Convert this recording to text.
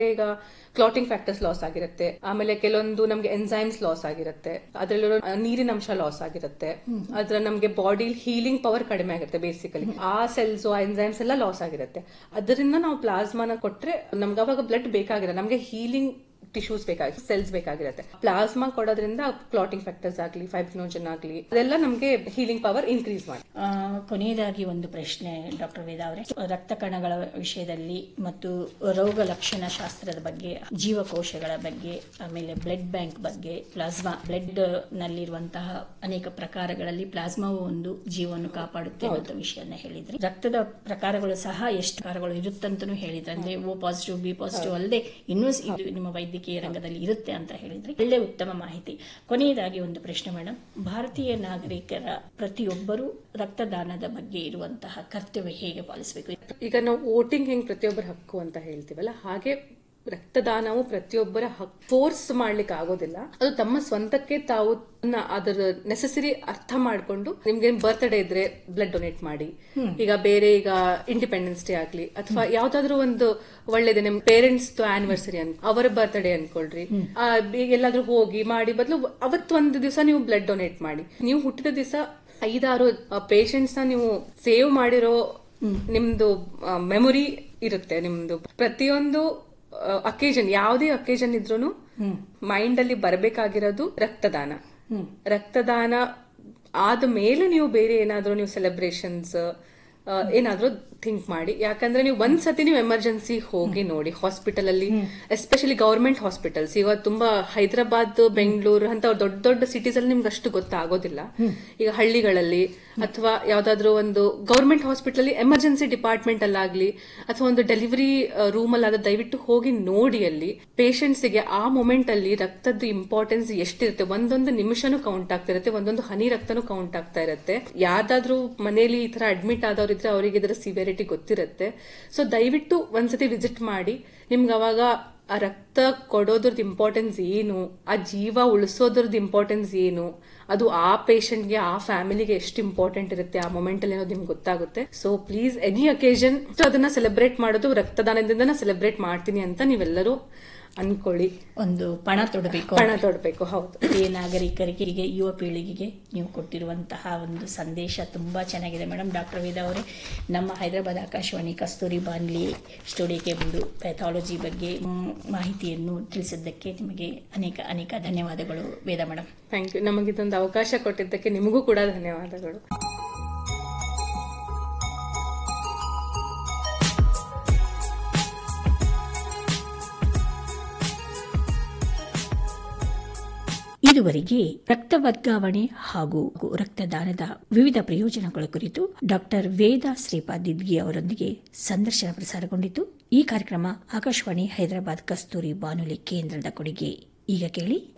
ಈಗ clotting factors loss ಆಗಿರುತ್ತೆ ಆಮೇಲೆ ಕೆಲವೊಂದು ನಮ್ಗೆ ಎನ್ಸೈಮ್ಸ್ ಲಾಸ್ ಆಗಿರುತ್ತೆ ಅದರಲ್ಲಿರೋ ನೀರಿನ ಅಂಶ ಲಾಸ್ ಆಗಿರುತ್ತೆ ಅದ್ರ ನಮ್ಗೆ ಬಾಡಿ ಹೀಲಿಂಗ್ ಪವರ್ ಕಡಿಮೆ ಆಗಿರುತ್ತೆ ಬೇಸಿಕಲಿ ಆ ಸೆಲ್ಸ್ ಆ ಎನ್ಸೈಮ್ಸ್ ಎಲ್ಲ ಲಾಸ್ ಆಗಿರುತ್ತೆ ಅದರಿಂದ ನಾವು ಪ್ಲಾಸ್ಮಾನ ಕೊಟ್ರೆ ನಮ್ಗೆ ಅವಾಗ ಬ್ಲಡ್ ಬೇಕಾಗಿಲ್ಲ ನಮ್ಗೆ ಹೀಲಿಂಗ್ ಟಿಶ್ಯೂಸ್ ಬೇಕಾಗಿ ಸೆಲ್ಸ್ ಬೇಕಾಗಿರುತ್ತೆ ಪ್ಲಾಸ್ಮಾ ಕೊಡೋದ್ರಿಂದ ಕ್ಲಾಟಿಂಗ್ ಫ್ಯಾಕ್ಟರ್ಸ್ ಆಗಲಿ ಫೈಬ್ರಿನೋಜನ್ ಆಗಲಿ ಅದೆಲ್ಲ ನಮ್ಗೆ ಹೀಲಿಂಗ್ ಪವರ್ ಇನ್ಕ್ರೀಸ್ ಮಾಡಿ ಆ, ಕೊನೆಯದಾಗಿ ಒಂದು ಪ್ರಶ್ನೆ ಡಾಕ್ಟರ್ ವೇದಾ ಅವರೇ ರಕ್ತ ಕಣಗಳ ವಿಷಯದಲ್ಲಿ ಮತ್ತು ರೋಗ ಲಕ್ಷಣ ಶಾಸ್ತ್ರದ ಬಗ್ಗೆ ಜೀವಕೋಶಗಳ ಬಗ್ಗೆ ಆಮೇಲೆ ಬ್ಲಡ್ ಬ್ಯಾಂಕ್ ಬಗ್ಗೆ ಪ್ಲಾಸ್ಮಾ ಬ್ಲಡ್ ನಲ್ಲಿರುವಂತಹ ಅನೇಕ ಪ್ರಕಾರಗಳಲ್ಲಿ ಪ್ಲಾಸ್ಮಾವು ಒಂದು ಜೀವವನ್ನು ಕಾಪಾಡುತ್ತೆ ಅನ್ನೋ ವಿಷಯನ ಹೇಳಿದ್ರಿ ರಕ್ತದ ಪ್ರಕಾರಗಳು ಸಹ ಎಷ್ಟು ಪ್ರಕಾರಗಳು ಇರುತ್ತಂತನೂ ಹೇಳಿದ್ರೆ ಅಂದ್ರೆ ಓ ಪಾಸಿಟಿವ್ ಬಿ ಪಾಸಿಟಿವ್ ಅಲ್ಲದೆ ಇನ್ನೂ ಸ್- ಇದು ನಿಮ್ಮ ವೈದ್ಯಕೀಯ ರಂಗದಲ್ಲಿ ಇರುತ್ತೆ ಅಂತ ಹೇಳಿದ್ರಿ ಒಳ್ಳೆ ಉತ್ತಮ ಮಾಹಿತಿ ಕೊನೆಯದಾಗಿ ಒಂದು ಪ್ರಶ್ನೆ ಮೇಡಮ್ ಭಾರತೀಯ ನಾಗರಿಕರ ಪ್ರತಿಯೊಬ್ಬರೂ ರಕ್ತದಾನದ ಬಗ್ಗೆ ಇರುವಂತಹ ಕರ್ತವ್ಯ ಹೇಗೆ ಪಾಲಿಸಬೇಕು ಈಗ ನಾವು ವೋಟಿಂಗ್ ಹೆಂಗ್ ಪ್ರತಿಯೊಬ್ಬರ ಹಕ್ಕು ಅಂತ ಹೇಳ್ತೀವಲ್ಲ ಹಾಗೆ ರಕ್ತದಾನವು ಪ್ರತಿಯೊಬ್ಬರ ಹಕ್ ಫೋರ್ಸ್ ಮಾಡ್ಲಿಕ್ಕೆ ಆಗೋದಿಲ್ಲ ಅದು ತಮ್ಮ ಸ್ವಂತಕ್ಕೆ ತಾವು ನ- ಅದರ ನೆಸೆಸರಿ ಅರ್ಥ ಮಾಡ್ಕೊಂಡು ನಿಮ್ಗೆ ಬರ್ತ್ಡೇ ಇದ್ರೆ ಬ್ಲಡ್ ಡೊನೇಟ್ ಮಾಡಿ ಈಗ ಬೇರೆ ಈಗ ಇಂಡಿಪೆಂಡೆನ್ಸ್ ಡೇ ಆಗ್ಲಿ ಅಥವಾ ಯಾವ್ದಾದ್ರು ಒಂದು ಒಳ್ಳೇದೇ ನಿಮ್ ಪೇರೆಂಟ್ಸ್ ಆನಿವರ್ಸರಿ ಅನ್ ಅವರ ಬರ್ತ್ಡೇ ಅನ್ಕೊಳ್ರಿ ಆ, ಈಗ ಎಲ್ಲಾದ್ರೂ ಹೋಗಿ ಮಾಡಿ ಬದಲು ಅವತ್ತು ಒಂದು ದಿವಸ ನೀವು ಬ್ಲಡ್ ಡೊನೇಟ್ ಮಾಡಿ ನೀವು ಹುಟ್ಟಿದ ದಿವಸ ಐದಾರು ಪೇಷಂಟ್ಸ್ ನ ನೀವು ಸೇವ್ ಮಾಡಿರೋ ನಿಮ್ದು ಮೆಮೊರಿ ಇರುತ್ತೆ ನಿಮ್ದು ಪ್ರತಿಯೊಂದು ಅಕೇಶನ್ ಯಾವುದೇ ಅಕೇಶನ್ ಇದ್ರೂನು ಮೈಂಡ್ ಅಲ್ಲಿ ಬರಬೇಕಾಗಿರೋದು ರಕ್ತದಾನ ರಕ್ತದಾನ ಆದ ಮೇಲೆ ನೀವು ಬೇರೆ ಏನಾದ್ರೂ ನೀವು ಸೆಲೆಬ್ರೇಷನ್ಸ್ ಏನಾದ್ರೂ ಥಿಂಕ್ ಮಾಡಿ ಯಾಕಂದ್ರೆ ನೀವು ಒಂದ್ ಸತಿ ನೀವು ಎಮರ್ಜೆನ್ಸಿ ಹೋಗಿ ನೋಡಿ ಹಾಸ್ಪಿಟಲ್ ಅಲ್ಲಿ ಎಸ್ಪೆಷಲಿ ಗವರ್ಮೆಂಟ್ ಹಾಸ್ಪಿಟಲ್ಸ್ ಈಗ ತುಂಬಾ ಹೈದರಾಬಾದ್ ಬೆಂಗಳೂರು ಅಂತ ದೊಡ್ಡ ದೊಡ್ಡ ಸಿಟೀಸ್ ಅಲ್ಲಿ ನಿಮ್ಗೆ ಅಷ್ಟು ಗೊತ್ತಾಗೋದಿಲ್ಲ ಈಗ ಹಳ್ಳಿಗಳಲ್ಲಿ ಅಥವಾ ಯಾವ್ದಾದ್ರು ಒಂದು ಗವರ್ಮೆಂಟ್ ಹಾಸ್ಪಿಟಲ್ ಅಲ್ಲಿ ಎಮರ್ಜೆನ್ಸಿ ಡಿಪಾರ್ಟ್ಮೆಂಟ್ ಅಲ್ಲಾಗ್ಲಿ ಅಥವಾ ಒಂದು ಡೆಲಿವರಿ ರೂಮ್ ಅಲ್ಲಾದ ದಯವಿಟ್ಟು ಹೋಗಿ ನೋಡಿ ಅಲ್ಲಿ ಪೇಷಂಟ್ಸ್ ಗೆ ಆ ಮೊಮೆಂಟ್ ಅಲ್ಲಿ ರಕ್ತದ ಇಂಪಾರ್ಟೆನ್ಸ್ ಎಷ್ಟಿರುತ್ತೆ ಒಂದೊಂದು ನಿಮಿಷನೂ ಕೌಂಟ್ ಆಗ್ತಿರುತ್ತೆ ಒಂದೊಂದು ಹನಿ ರಕ್ತನೂ ಕೌಂಟ್ ಆಗ್ತಾ ಇರುತ್ತೆ ಯಾವ್ದಾದ್ರು ಮನೆಯಲ್ಲಿ ಈ ತರ ಅಡ್ಮಿಟ್ ಆದವ್ರಿದ್ರೆ ಅವರಿಗೆ ಇದರ ಸಿವಿಯರಿಟಿ ಗೊತ್ತಿರುತ್ತೆ ಸೊ ದಯವಿಟ್ಟು ಒಂದ್ಸತಿ ವಿಸಿಟ್ ಮಾಡಿ ನಿಮ್ಗೆ ಅವಾಗ ಆ ರಕ್ತ ಕೊಡೋದ್ರದ್ದು ಇಂಪಾರ್ಟೆನ್ಸ್ ಏನು ಆ ಜೀವ ಉಳಿಸೋದ್ರದ್ದು ಇಂಪಾರ್ಟೆನ್ಸ್ ಏನು ಅದು ಆ ಪೇಷಂಟ್ಗೆ ಆ ಫ್ಯಾಮಿಲಿಗೆ ಎಷ್ಟು ಇಂಪಾರ್ಟೆಂಟ್ ಇರುತ್ತೆ ಆ ಮೊಮೆಂಟ್ ಅಲ್ಲಿ ಅನ್ನೋದು ನಿಮ್ಗೆ ಗೊತ್ತಾಗುತ್ತೆ ಸೊ ಪ್ಲೀಸ್ ಎನಿ ಅಕೇಶನ್ ಅದನ್ನ ಸೆಲೆಬ್ರೇಟ್ ಮಾಡೋದು ರಕ್ತದಾನದಿಂದ ಸೆಲೆಬ್ರೇಟ್ ಮಾಡ್ತೀನಿ ಅಂತ ನೀವೆಲ್ಲರೂ ಅನ್ಕೊಳ್ಳಿ ಒಂದು ಪಣ ತೊಡಬೇಕು ಪಣ ತೊಡಬೇಕು ಹೌದು ಹಿರಿಯ ನಾಗರಿಕರಿಗೆ ಹೀಗೆ ಯುವ ಪೀಳಿಗೆಗೆ ನೀವು ಕೊಟ್ಟಿರುವಂತಹ ಒಂದು ಸಂದೇಶ ತುಂಬಾ ಚೆನ್ನಾಗಿದೆ ಮೇಡಮ್ ಡಾಕ್ಟರ್ ವೇದಾ ಅವರೇ ನಮ್ಮ ಹೈದರಾಬಾದ್ ಆಕಾಶವಾಣಿ ಕಸ್ತೂರಿ ಬಾನ್ಲಿ ಸ್ಟುಡಿಯೋಗೆ ಬಂದು ಪ್ಯಾಥಾಲಜಿ ಬಗ್ಗೆ ಮ್, ಮಾಹಿತಿಯನ್ನು ತಿಳಿಸಿದ್ದಕ್ಕೆ ನಿಮಗೆ ಅನೇಕ ಅನೇಕ ಧನ್ಯವಾದಗಳು ವೇದಾ ಮೇಡಮ್ ಥ್ಯಾಂಕ್ ಯು ನಮಗಿದೊಂದು ಅವಕಾಶ ಕೊಟ್ಟಿದ್ದಕ್ಕೆ ನಿಮಗೂ ಕೂಡ ಧನ್ಯವಾದಗಳು ಇದುವರೆಗೆ ರಕ್ತ ವರ್ಗಾವಣೆ ಹಾಗೂ ರಕ್ತದಾನದ ವಿವಿಧ ಪ್ರಯೋಜನಗಳ ಕುರಿತು ಡಾಕ್ಟರ್ ವೇದ ಶ್ರೀಪಾದ್ ದಿದ್ಗಿ ಅವರೊಂದಿಗೆ ಸಂದರ್ಶನ ಪ್ರಸಾರಗೊಂಡಿತು ಈ ಕಾರ್ಯಕ್ರಮ ಆಕಾಶವಾಣಿ ಹೈದರಾಬಾದ್ ಕಸ್ತೂರಿ ಬಾನುಲಿ ಕೇಂದ್ರದ ಕೊಡುಗೆ ಈಗ ಕೇಳಿ